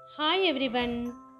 hi everyone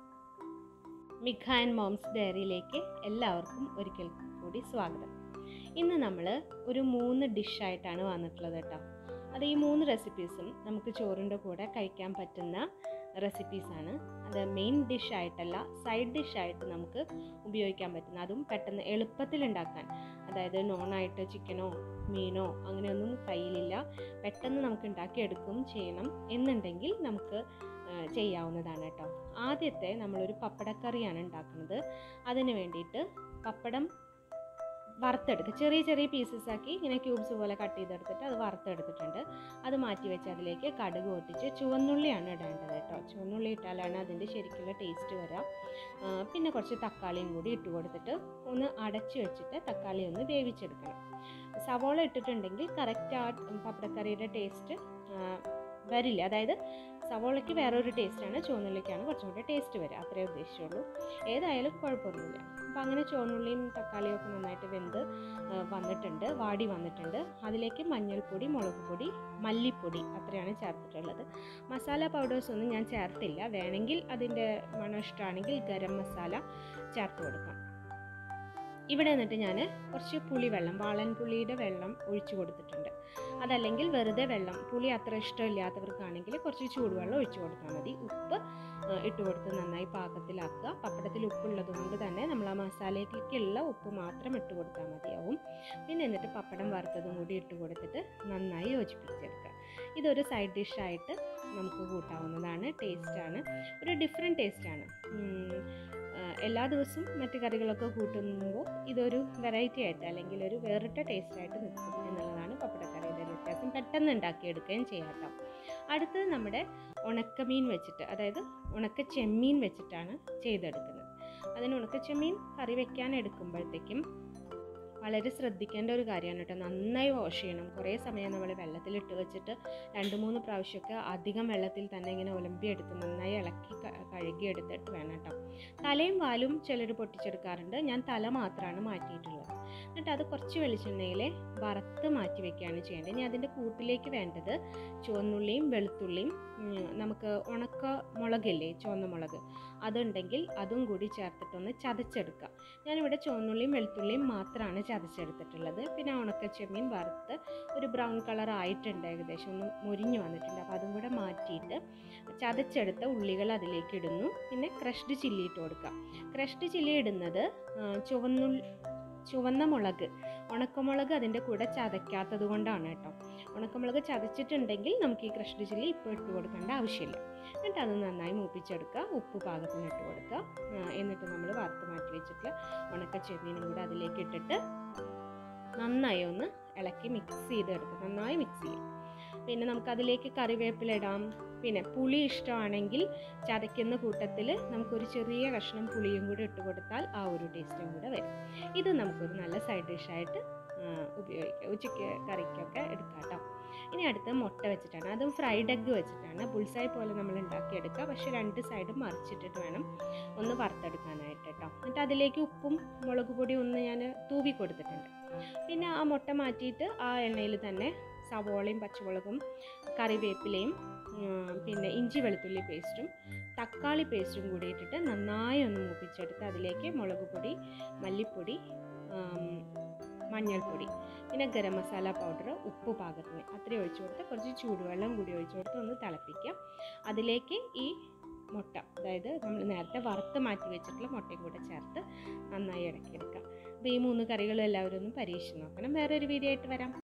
Mikha and mom's ഡയറിയിലേക്ക് എല്ലാവർക്കും ഒരിക്കൽ കൂടി സ്വാഗതം ഇന്ന് നമ്മൾ ഒരു മൂന്ന് ഡിഷായിട്ടാണ് വന്നിട്ടുള്ളത് കേട്ടോ അത് ഈ മൂന്ന് റെസിപ്പീസും നമുക്ക് ചോറിൻ്റെ കൂടെ കഴിക്കാൻ പറ്റുന്ന റെസിപ്പീസാണ് അത് മെയിൻ ഡിഷായിട്ടല്ല സൈഡ് ഡിഷായിട്ട് നമുക്ക് ഉപയോഗിക്കാൻ പറ്റുന്ന അതും പെട്ടെന്ന് എളുപ്പത്തിൽ ഉണ്ടാക്കാൻ അതായത് നോണായിട്ട് ചിക്കനോ മീനോ അങ്ങനെയൊന്നും കയ്യിലില്ല പെട്ടെന്ന് നമുക്ക് ഉണ്ടാക്കിയെടുക്കും ചെയ്യണം എന്നുണ്ടെങ്കിൽ നമുക്ക് ആ, ചെയ്യാവുന്നതാണ് കേട്ടോ ആദ്യത്തെ നമ്മളൊരു പപ്പടക്കറിയാണ് ഉണ്ടാക്കുന്നത് അതിന് വേണ്ടിയിട്ട് പപ്പടം വറുത്തെടുക്കുക ചെറിയ ചെറിയ പീസസ് ആക്കി ഇങ്ങനെ ക്യൂബ്സ് പോലെ കട്ട് ചെയ്തെടുത്തിട്ട് അത് വറുത്തെടുത്തിട്ടുണ്ട് അത് മാറ്റി വെച്ച് അതിലേക്ക് കടുക് പൊട്ടിച്ച് ചുവന്നുള്ളിയാണ് ഇടേണ്ടത് കേട്ടോ ചുവന്നുള്ളി ഇട്ടാലാണ് അതിൻ്റെ ശരിക്കുള്ള ടേസ്റ്റ് വരാം ആ, പിന്നെ കുറച്ച് തക്കാളിയും കൂടി ഇട്ട് കൊടുത്തിട്ട് ഒന്ന് അടച്ച് വെച്ചിട്ട് തക്കാളി ഒന്ന് വേവിച്ചെടുക്കണം സവോള ഇട്ടിട്ടുണ്ടെങ്കിൽ കറക്റ്റ് ആ പപ്പടക്കറിയുടെ ടേസ്റ്റ് വരില്ല അതായത് സവോളയ്ക്ക് വേറൊരു ടേസ്റ്റാണ് ചുവന്നുള്ളിക്കാണ് കുറച്ചും കൂടി ടേസ്റ്റ് വരിക അത്രേ ഉദ്ദേശിച്ചുള്ളൂ ഏതായാലും കുഴപ്പമൊന്നുമില്ല അപ്പോൾ അങ്ങനെ ചുവന്നുള്ളിയും തക്കാളിയും ഒക്കെ നന്നായിട്ട് വെന്ത് ആ, വന്നിട്ടുണ്ട് വാടി വന്നിട്ടുണ്ട് അതിലേക്ക് മഞ്ഞൾപ്പൊടി മുളക് പൊടി മല്ലിപ്പൊടി അത്രയാണ് ചേർത്തിട്ടുള്ളത് മസാല പൗഡേഴ്സ് ഒന്നും ഞാൻ ചേർത്തില്ല വേണമെങ്കിൽ അതിൻ്റെ മണം ഇഷ്ടമാണെങ്കിൽ ഗരം മസാല ചേർത്ത് കൊടുക്കാം ഇവിടെ നിന്നിട്ട് ഞാൻ കുറച്ച് പുളിവെള്ളം വാളൻ പുളിയുടെ വെള്ളം ഒഴിച്ചു കൊടുത്തിട്ടുണ്ട് അതല്ലെങ്കിൽ വെറുതെ വെള്ളം പുളി അത്ര ഇഷ്ടമില്ലാത്തവർക്കാണെങ്കിൽ കുറച്ച് ചൂടുവെള്ളം ഒഴിച്ചു കൊടുത്താൽ മതി ഉപ്പ് ആ, ഇട്ട് കൊടുത്ത് നന്നായി പാകത്തിലാക്കുക പപ്പടത്തിൽ ഉപ്പുള്ളത് കൊണ്ട് തന്നെ നമ്മൾ ആ മസാലയ്ക്കുള്ള ഉപ്പ് മാത്രം ഇട്ട് കൊടുത്താൽ മതിയാവും പിന്നെ എന്നിട്ട് പപ്പടം വറുത്തതും കൂടി ഇട്ട് കൊടുത്തിട്ട് നന്നായി യോജിപ്പിച്ചെടുക്കുക ഇതൊരു സൈഡ് ഡിഷായിട്ട് നമുക്ക് കൂട്ടാവുന്നതാണ് ടേസ്റ്റാണ് ഒരു ഡിഫറെൻറ്റ് ടേസ്റ്റാണ് എല്ലാ ദിവസവും മറ്റു കറികളൊക്കെ കൂട്ടുമ്പോൾ ഇതൊരു വെറൈറ്റി ആയിട്ട് അല്ലെങ്കിൽ ഒരു വേറിട്ട ടേസ്റ്റായിട്ട് നിൽക്കും എന്നുള്ളതാണ് പപ്പടക്കറിയുടെ ഒരു വ്യത്യാസം പെട്ടെന്ന് ഉണ്ടാക്കിയെടുക്കുകയും ചെയ്യാം കേട്ടോ അടുത്തത് നമ്മുടെ ഉണക്കമീൻ വെച്ചിട്ട് അതായത് ഉണക്ക ചെമ്മീൻ വെച്ചിട്ടാണ് ചെയ്തെടുക്കുന്നത് അതിന് ഉണക്ക ചെമ്മീൻ കറി വെക്കാൻ എടുക്കുമ്പോഴത്തേക്കും വളരെ ശ്രദ്ധിക്കേണ്ട ഒരു കാര്യമാണ് കേട്ടോ നന്നായി വാഷ് ചെയ്യണം കുറേ സമയം നമ്മൾ വെള്ളത്തിലിട്ട് വെച്ചിട്ട് രണ്ട് മൂന്ന് പ്രാവശ്യമൊക്കെ അധികം വെള്ളത്തിൽ തന്നെ ഇങ്ങനെ ഒലമ്പിയെടുത്ത് നന്നായി ഇളക്കി ക- കഴുകിയെടുത്തിട്ട് വേണം കേട്ടോ തലയും വാലും ചിലർ പൊട്ടിച്ചെടുക്കാറുണ്ട് ഞാൻ തല മാത്രമാണ് മാറ്റിയിട്ടുള്ളത് എന്നിട്ട് അത് കുറച്ച് വെളിച്ചെണ്ണയിൽ വറുത്ത് മാറ്റി വെക്കുകയാണ് ചെയ്യേണ്ടത് ഇനി അതിൻ്റെ കൂട്ടിലേക്ക് വേണ്ടത് ചുവന്നുള്ളിയും വെളുത്തുള്ളിയും ഉം, നമുക്ക് ഉണക്ക മുളകില്ലേ ചുവന്ന മുളക് അതുണ്ടെങ്കിൽ അതും കൂടി ചേർത്തിട്ടൊന്ന് ചതച്ചെടുക്കാം ഞാനിവിടെ ചുവന്നുള്ളിയും വെളുത്തുള്ളിയും മാത്രമാണ് ചതച്ചെടുത്തിട്ടുള്ളത് പിന്നെ ഉണക്ക ചെമ്മീൻ വറുത്ത് ഒരു ബ്രൗൺ കളർ ആയിട്ടുണ്ട് ഏകദേശം ഒന്ന് മുരിഞ്ഞു വന്നിട്ടുണ്ട് അപ്പോൾ അതും കൂടെ മാറ്റിയിട്ട് ചതച്ചെടുത്ത ഉള്ളികൾ അതിലേക്ക് ഇടുന്നു പിന്നെ ക്രഷ്ഡ് ചില്ലി ഇട്ട് കൊടുക്കാം ക്രഷ്ഡ് ചില്ലി ഇടുന്നത് ആ, ചുവന്നുള്ളി ചുവന്ന മുളക് ഉണക്കമുളക് അതിൻ്റെ കൂടെ ചതയ്ക്കാത്തത് കൊണ്ടാണ് കേട്ടോ ഉണക്കമുളക് ചതച്ചിട്ടുണ്ടെങ്കിൽ നമുക്ക് ഈ ക്രഷ്ഡ് ചില്ലി ഇപ്പോൾ ഇട്ട് കൊടുക്കേണ്ട ആവശ്യമില്ല എന്നിട്ട് അത് നന്നായി മൂപ്പിച്ചെടുക്കുക ഉപ്പ് പാകത്തിന് ഇട്ട് കൊടുക്കുക ആ, എന്നിട്ട് നമ്മൾ വറുത്ത് മാറ്റി വെച്ചിട്ടുള്ള ഉണക്ക ചെമ്മീനും കൂടെ അതിലേക്ക് ഇട്ടിട്ട് നന്നായി ഒന്ന് ഇളക്കി മിക്സ് ചെയ്തെടുക്കുക നന്നായി മിക്സ് ചെയ്യും പിന്നെ നമുക്ക് അതിലേക്ക് കറിവേപ്പില ഇടാം പിന്നെ പുളി ഇഷ്ടമാണെങ്കിൽ ചതയ്ക്കുന്ന കൂട്ടത്തിൽ നമുക്കൊരു ചെറിയ കഷ്ണം പുളിയും കൂടി ഇട്ട് കൊടുത്താൽ ആ ഒരു ടേസ്റ്റും കൂടെ വരും ഇത് നമുക്കൊരു നല്ല സൈഡ് ഡിഷായിട്ട് ഉപയോഗിക്കാം ഉച്ചയ്ക്ക് കറിക്കൊക്കെ എടുക്കാം കേട്ടോ ഇനി അടുത്ത് മുട്ട വെച്ചിട്ടാണ് അതും ഫ്രൈഡ് എഗ്ഗ് വെച്ചിട്ടാണ് ബുൾസായി പോലെ നമ്മൾ ഉണ്ടാക്കിയെടുക്കുക പക്ഷേ രണ്ട് സൈഡും മറിച്ചിട്ടിട്ട് വേണം ഒന്ന് വറുത്തെടുക്കാനായിട്ട് കേട്ടോ എന്നിട്ട് അതിലേക്ക് ഉപ്പും മുളക് പൊടിയും ഒന്ന് ഞാൻ തൂവി കൊടുത്തിട്ടുണ്ട് പിന്നെ ആ മുട്ട മാറ്റിയിട്ട് ആ എണ്ണയിൽ തന്നെ സവോളയും പച്ചമുളകും കറിവേപ്പിലയും ഉം, പിന്നെ ഇഞ്ചി വെളുത്തുള്ളി പേസ്റ്റും തക്കാളി പേസ്റ്റും കൂടി ഇട്ടിട്ട് നന്നായി ഒന്ന് മൂപ്പിച്ചെടുത്ത് അതിലേക്ക് മുളക് പൊടി മല്ലിപ്പൊടി ആം, മഞ്ഞൾപ്പൊടി പിന്നെ ഗരം മസാല പൗഡർ ഉപ്പ് പാകത്തിന് അത്രയും ഒഴിച്ചു കൊടുത്ത് കുറച്ച് ചൂടുവെള്ളം കൂടി ഒഴിച്ചു കൊടുത്ത് ഒന്ന് തിളപ്പിക്കുക അതിലേക്ക് ഈ മുട്ട അതായത് നമ്മൾ നേരത്തെ വറുത്ത് മാറ്റി വെച്ചിട്ടുള്ള മുട്ടയും കൂടെ ചേർത്ത് നന്നായി ഇളക്കിയെടുക്കുക അപ്പോൾ ഈ മൂന്ന് കറികളും എല്ലാവരും ഒന്ന് പരീക്ഷിച്ച് നോക്കണം വേറെ ഒരു വീഡിയോ ആയിട്ട് വരാം